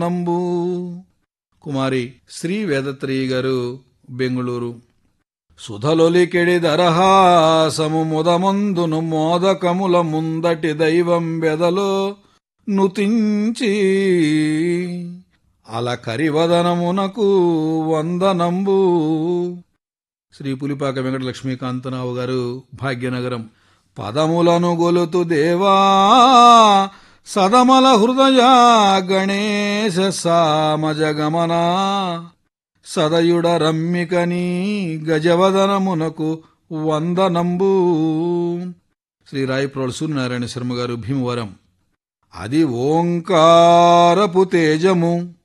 నంబు కుమారి శ్రీ వేదత్రియ గారు బెంగుళూరు సుధలొలికెడి దరహాసము ముదమందును మోదకముల ముందటి దైవం బెదలో నుతించి అల కరివదనమునకు వందనంబు శ్రీ పులిపాక వెంకట లక్ష్మీకాంతరావు గారు భాగ్యనగరం పదములను గొలుతు దేవా సదమల హృదయ గణేశ సామజగమన సదయుడ రమ్మికని గజవదనమునకు వందనంబు శ్రీ రాయప్రోల్ సూర్యనారాయణ శర్మ గారు భీమవరం అది ఓంకారపు తేజము